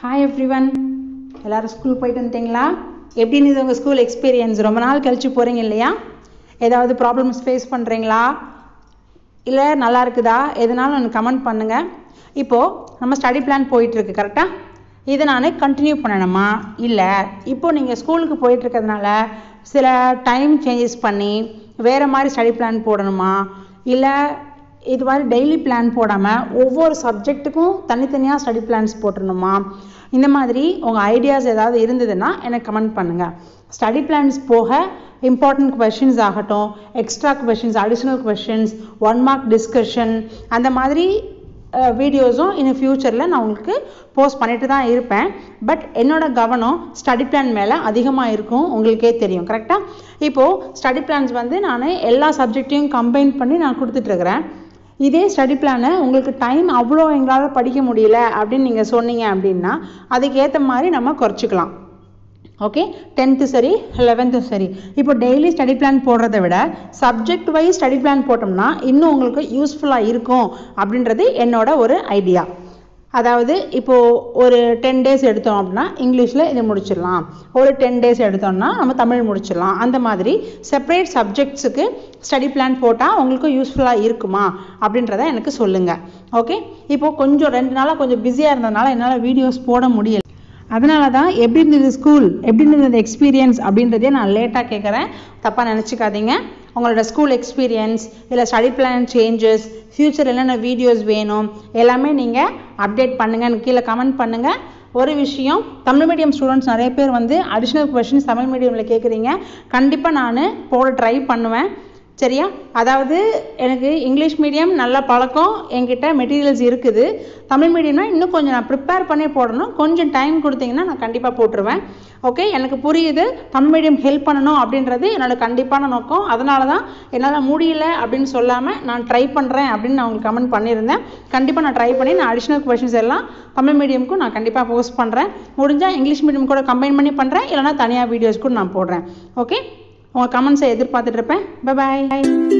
hi everyone எல்லாரும் school போயிட்டு வந்துட்டீங்களா எப்படி இருந்தது உங்கள் ஸ்கூல் எக்ஸ்பீரியன்ஸ் ரொம்ப நாள் கழிச்சு போகிறீங்க இல்லையா ஏதாவது ப்ராப்ளம்ஸ் ஃபேஸ் பண்ணுறீங்களா இல்லை நல்லா இருக்குதா எதுனாலும் எனக்கு கமெண்ட் பண்ணுங்கள் இப்போது நம்ம ஸ்டடி பிளான் போயிட்டுருக்கு கரெக்டாக இதை நான் கண்டினியூ பண்ணணுமா இல்லை இப்போது நீங்கள் ஸ்கூலுக்கு போயிட்டுருக்கிறதுனால சில டைம் சேஞ்சஸ் பண்ணி வேறு மாதிரி ஸ்டடி பிளான் போடணுமா இல்லை இது மாதிரி டெய்லி பிளான் போடாமல் ஒவ்வொரு சப்ஜெக்ட்டுக்கும் தனித்தனியாக ஸ்டடி பிளான்ஸ் போட்டுடணுமா இந்த மாதிரி உங்கள் ஐடியாஸ் ஏதாவது இருந்ததுன்னா எனக்கு கமெண்ட் பண்ணுங்கள் ஸ்டடி பிளான்ஸ் போக இம்பார்ட்டன்ட் கொஷின்ஸ் ஆகட்டும் extra questions additional questions one mark discussion அந்த மாதிரி வீடியோஸும் இன்னும் ஃப்யூச்சரில் நான் உங்களுக்கு போஸ்ட் பண்ணிட்டு தான் இருப்பேன் பட் என்னோட கவனம் ஸ்டடி பிளான் மேலே அதிகமாக இருக்கும் உங்களுக்கே தெரியும் கரெக்டாக இப்போது ஸ்டடி பிளான்ஸ் வந்து நான் எல்லா சப்ஜெக்டையும் கம்பைன் பண்ணி நான் கொடுத்துட்ருக்குறேன் இதே ஸ்டடி பிளானை உங்களுக்கு டைம் அவ்வளோ எங்களால் படிக்க முடியல அப்படின்னு நீங்கள் சொன்னீங்க அப்படின்னா அதுக்கேற்ற மாதிரி நம்ம குறைச்சிக்கலாம் ஓகே டென்த்து சரி லெவன்த்தும் சரி இப்போ டெய்லி ஸ்டடி பிளான் போடுறத விட சப்ஜெக்ட் வைஸ் ஸ்டடி பிளான் போட்டோம்னா இன்னும் உங்களுக்கு யூஸ்ஃபுல்லாக இருக்கும் அப்படின்றது என்னோட ஒரு ஐடியா அதாவது இப்போது ஒரு டென் டேஸ் எடுத்தோம் அப்படின்னா இங்கிலீஷில் இதை முடிச்சிடலாம் ஒரு டென் டேஸ் எடுத்தோம்னா நம்ம தமிழ் முடிச்சிடலாம் அந்த மாதிரி செப்பரேட் சப்ஜெக்ட்ஸுக்கு ஸ்டடி பிளான் போட்டால் உங்களுக்கு யூஸ்ஃபுல்லாக இருக்குமா அப்படின்றத எனக்கு சொல்லுங்கள் ஓகே இப்போது கொஞ்சம் ரெண்டு நாளாக கொஞ்சம் பிஸியாக இருந்ததுனால என்னால் வீடியோஸ் போட முடியல அதனால தான் எப்படி இருந்தது ஸ்கூல் எப்படி இருந்தது எக்ஸ்பீரியன்ஸ் அப்படின்றதே நான் லேட்டாக கேட்குறேன் தப்பாக நினச்சிக்காதீங்க உங்களோட ஸ்கூல் எக்ஸ்பீரியன்ஸ் இல்லை ஸ்டடி பிளான் சேஞ்சஸ் ஃப்யூச்சர் என்னென்ன வீடியோஸ் வேணும் எல்லாமே நீங்கள் அப்டேட் பண்ணுங்கள் கீழே கமெண்ட் பண்ணுங்கள் ஒரு விஷயம் தமிழ் மீடியம் ஸ்டூடெண்ட்ஸ் நிறைய பேர் வந்து அடிஷ்னல் கொஷின்ஸ் தமிழ் மீடியமில் கேட்குறீங்க கண்டிப்பாக நான் போட ட்ரை பண்ணுவேன் சரியா அதாவது எனக்கு இங்கிலீஷ் மீடியம் நல்ல பழக்கம் என்கிட்ட மெட்டீரியல்ஸ் இருக்குது தமிழ் மீடியம்னா இன்னும் கொஞ்சம் நான் ப்ரிப்பேர் பண்ணி போடணும் கொஞ்சம் டைம் கொடுத்தீங்கன்னா நான் கண்டிப்பாக போட்டுருவேன் ஓகே எனக்கு புரியுது தமிழ் மீடியம் ஹெல்ப் பண்ணணும் அப்படின்றது என்னோட கண்டிப்பான நோக்கம் அதனால தான் என்னால் முடியல அப்படின்னு சொல்லாமல் நான் ட்ரை பண்ணுறேன் அப்படின்னு நான் உங்களுக்கு கமெண்ட் பண்ணியிருந்தேன் கண்டிப்பாக நான் ட்ரை பண்ணி நான் அடிஷ்னல் கொஷின்ஸ் எல்லாம் தமிழ் மீடியமுக்கும் நான் கண்டிப்பாக போஸ்ட் பண்ணுறேன் முடிஞ்சால் இங்கிலீஷ் மீடியம் கூட கம்பைன் பண்ணி பண்ணுறேன் இல்லைனா தனியாக வீடியோஸ் கூட நான் போடுறேன் ஓகே உங்கள் கமெண்ட்ஸை எதிர்பார்த்துட்டு இருப்பேன் பாய்